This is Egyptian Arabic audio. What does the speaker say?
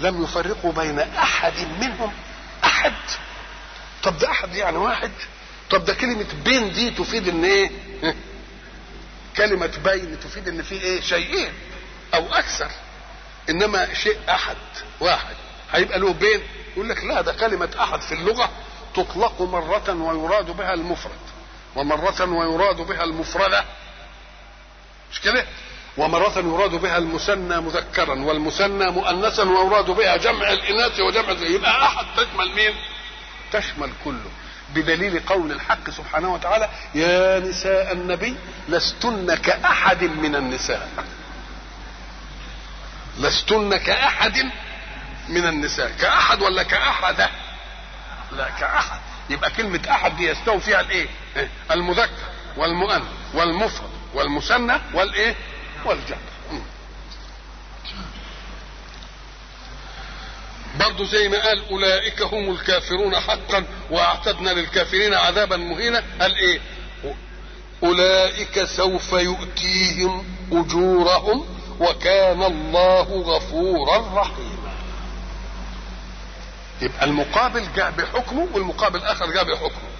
لم يفرقوا بين احد منهم احد طب ده احد يعني واحد طب ده كلمة بين دي تفيد ان ايه كلمة بين تفيد ان في ايه شيئين او اكثر انما شيء احد واحد هيبقى له بين يقول لك لا ده كلمة احد في اللغة تطلق مرة ويراد بها المفرد ومرة ويراد بها المفردة مش كده ومرة يراد بها المثنى مذكرا والمثنى مؤنثا ويراد بها جمع الإناث وجمع يبقى أحد تشمل مين؟ تشمل كله بدليل قول الحق سبحانه وتعالى يا نساء النبي لستن كأحد من النساء لستن كأحد من النساء كأحد ولا كأحدة لا كأحد يبقى كلمة أحد دي يستوي فيها الإيه المذكر والمؤنث والمفرد والمثنى والإيه والجمع برضو زي ما قال أولئك هم الكافرون حقا وأعتدنا للكافرين عذابا مهينا قال إيه أولئك سوف يؤتيهم أجورهم وكان الله غفورا رحيما يبقى المقابل جاء بحكمه والمقابل الآخر جاء بحكمه